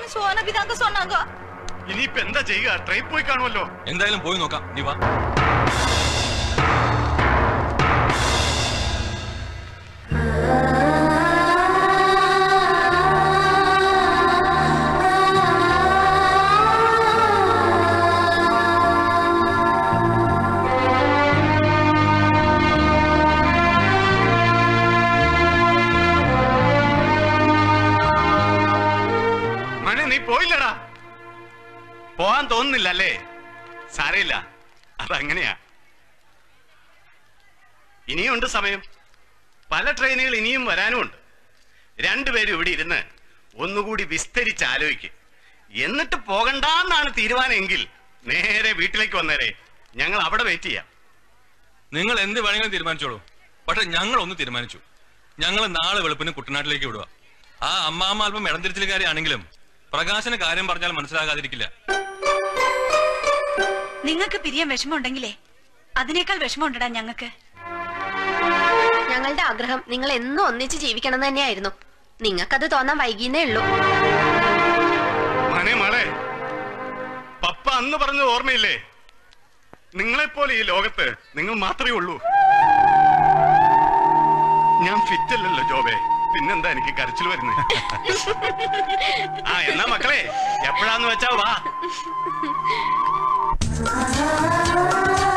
போகணும்னு சோனபி தாங்க சொன்னாங்க ഇനിയിപ്പോ എന്താ ചെയ്യുക ട്രെയിൻ പോയി കാണുമല്ലോ എന്തായാലും പോയി നോക്കാം നീ വാ മണി നീ പോയില്ലടാ പോവാൻ തോന്നുന്നില്ല അല്ലേ സാരയില്ല അതങ്ങനെയാ ഇനിയുണ്ട് സമയം പല ട്രെയിനുകൾ ഇനിയും വരാനുമുണ്ട് രണ്ടുപേരും ഇവിടെ ഇരുന്ന് ഒന്നുകൂടി വിസ്തരിച്ച് ആലോചിക്കും എന്നിട്ട് പോകണ്ടെന്നാണ് തീരുമാനമെങ്കിൽ നേരെ വീട്ടിലേക്ക് വന്നേരെ ഞങ്ങൾ അവിടെ വെയിറ്റ് ചെയ്യാം നിങ്ങൾ എന്ത് വേണമെങ്കിലും തീരുമാനിച്ചോളൂ പക്ഷെ ഞങ്ങൾ ഒന്ന് തീരുമാനിച്ചു ഞങ്ങൾ നാളെ വെളുപ്പിന് കുട്ടനാട്ടിലേക്ക് വിടുക ആ അമ്മാമ്മ അല്പം ഇടംതിരിച്ചിലുകാരിയാണെങ്കിലും പ്രകാശന് കാര്യം പറഞ്ഞാൽ മനസ്സിലാകാതിരിക്കില്ല നിങ്ങൾക്ക് പിരിയാൻ വിഷമമുണ്ടെങ്കിലേ അതിനേക്കാൾ വിഷമമുണ്ടടാ ഞങ്ങൾക്ക് ഞങ്ങളുടെ ആഗ്രഹം നിങ്ങൾ എന്നും ഒന്നിച്ച് ജീവിക്കണം എന്ന് തന്നെയായിരുന്നു നിങ്ങൾക്കത് തോന്നാൻ വൈകിന്നേ ഉള്ളൂ മനെ മളെ പപ്പ അന്ന് പറഞ്ഞത് ഓർമ്മയില്ലേ നിങ്ങളെപ്പോലെ ഈ ലോകത്ത് നിങ്ങൾ മാത്രമേ ഉള്ളൂ ഞാൻ ഫിറ്റ് അല്ലല്ലോ ജോബേ പിന്നെന്താ എനിക്ക് കരച്ചിൽ വരുന്നത് ആ എന്നാ മക്കളെ എപ്പോഴാന്ന് വെച്ചാ വാ ആ